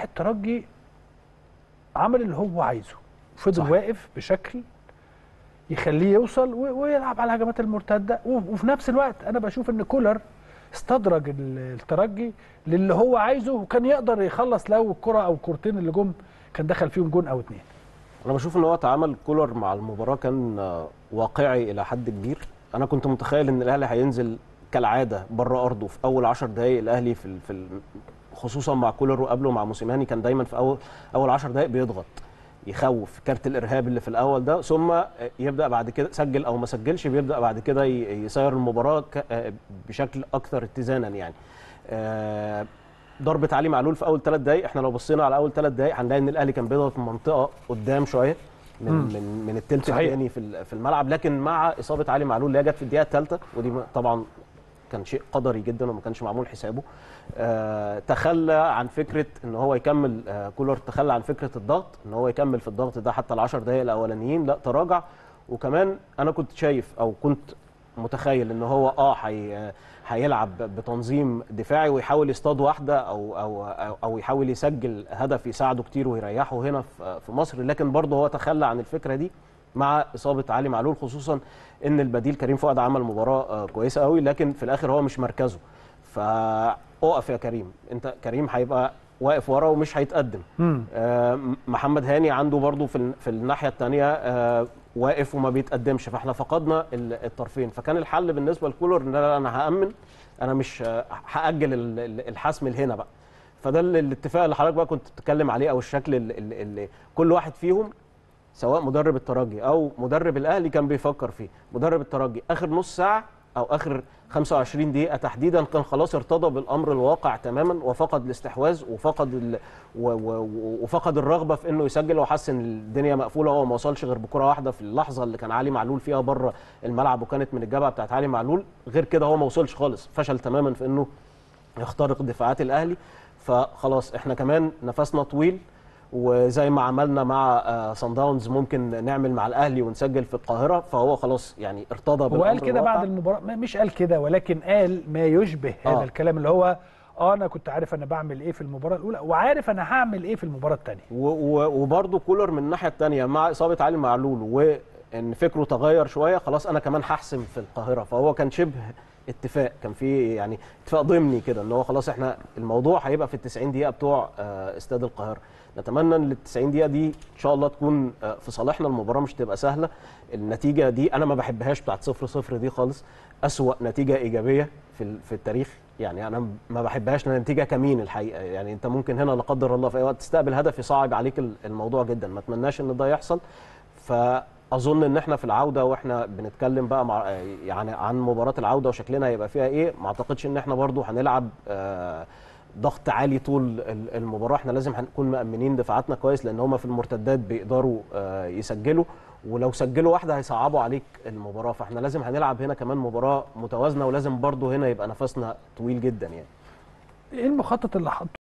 الترجي عمل اللي هو عايزه فضل صح. واقف بشكل يخليه يوصل و- ويلعب على الهجمات المرتده و- وفي نفس الوقت انا بشوف ان كولر استدرج ال- الترجي للي هو عايزه وكان يقدر يخلص لو الكره او الكورتين اللي جم كان دخل فيهم جون او اتنين انا بشوف ان هو تعامل كولر مع المباراه كان آه، واقعي الى حد كبير انا كنت متخيل ان الاهلي هينزل كالعاده بره ارضه في اول 10 دقائق الاهلي في ال- في ال- خصوصا مع كولر وقبله مع موسيماني كان دايما في اول اول 10 دقائق بيضغط يخوف كارت الارهاب اللي في الاول ده ثم يبدا بعد كده سجل او ما سجلش بيبدا بعد كده ي- يسير المباراه ك- آه، بشكل اكثر اتزانا يعني آه، ضربه علي معلول في اول ثلاث دقائق احنا لو بصينا على اول ثلاث دقائق هنلاقي ان الاهلي كان بيضغط من منطقه قدام شويه من مم. من من الثلث صحيح. الثاني في ال- في الملعب لكن مع اصابه علي معلول اللي هي جت في الدقيقه الثالثه ودي م- طبعا كان شيء قدري جدا وما كانش معمول حسابه آه تخلى عن فكره ان هو يكمل آه كولر تخلى عن فكره الضغط ان هو يكمل في الضغط ده حتى العشر دقائق الاولانيين لا تراجع وكمان انا كنت شايف او كنت متخيل ان هو اه حي هيلعب بتنظيم دفاعي ويحاول يصطاد واحده او او او, أو يحاول يسجل هدف يساعده كتير ويريحه هنا في في مصر لكن برضه هو تخلى عن الفكره دي مع اصابه علي معلول خصوصا ان البديل كريم فؤاد عمل مباراه آه، كويسه قوي لكن في الاخر هو مش مركزه فاقف يا كريم انت كريم هيبقى واقف ورا ومش هيتقدم مم. آه، محمد هاني عنده برضو في ال- في الناحيه الثانيه واقف وما بيتقدمش فاحنا فقدنا ال- الطرفين فكان الحل بالنسبه لكولر ان لا انا هامن انا مش آه، هاجل ال- ال- الحسم لهنا بقى فده ال- الاتفاق اللي حضرتك بقى كنت بتتكلم عليه او الشكل اللي, اللي كل واحد فيهم سواء مدرب الترجي او مدرب الاهلي كان بيفكر فيه مدرب الترجي اخر نص ساعه او اخر 25 دقيقه تحديدا كان خلاص ارتضى بالامر الواقع تماما وفقد الاستحواذ وفقد ال... و... و... وفقد الرغبه في انه يسجل وحس ان الدنيا مقفوله هو ما وصلش غير بكره واحده في اللحظه اللي كان علي معلول فيها بره الملعب وكانت من الجبهه بتاعت علي معلول غير كده هو ما وصلش خالص فشل تماما في انه يخترق دفاعات الاهلي فخلاص احنا كمان نفسنا طويل وزي ما عملنا مع صن داونز ممكن نعمل مع الاهلي ونسجل في القاهره فهو خلاص يعني ارتضى هو بالامر قال كده الواقع. بعد المباراه ما- مش قال كده ولكن قال ما يشبه هذا آه. الكلام اللي هو اه انا كنت عارف انا بعمل ايه في المباراه الاولى وعارف انا هعمل ايه في المباراه الثانيه و- و- وبرضه كولر من الناحيه الثانيه مع اصابه علي معلول وان فكره تغير شويه خلاص انا كمان هحسم في القاهره فهو كان شبه اتفاق كان في يعني اتفاق ضمني كده ان هو خلاص احنا الموضوع هيبقى في ال 90 دقيقه بتوع آه، استاد القاهره نتمنى ان ال 90 دقيقه دي ان شاء الله تكون آه، في صالحنا المباراه مش تبقى سهله النتيجه دي انا ما بحبهاش بتاعت 0 0 دي خالص اسوا نتيجه ايجابيه في ال- في التاريخ يعني انا ما بحبهاش لأن نتيجه كمين الحقيقه يعني انت ممكن هنا لا قدر الله في اي وقت تستقبل هدف يصعب عليك ال- الموضوع جدا ما اتمناش ان ده يحصل فاظن ان احنا في العوده واحنا بنتكلم بقى مع يعني عن مباراه العوده وشكلنا هيبقى فيها ايه ما اعتقدش ان احنا برضو هنلعب آه، ضغط عالي طول ال- المباراه احنا لازم هنكون مأمنين دفاعاتنا كويس لان هم في المرتدات بيقدروا آه، يسجلوا ولو سجلوا واحده هيصعبوا عليك المباراه فاحنا لازم هنلعب هنا كمان مباراه متوازنه ولازم برضو هنا يبقى نفسنا طويل جدا يعني ايه المخطط اللي حطه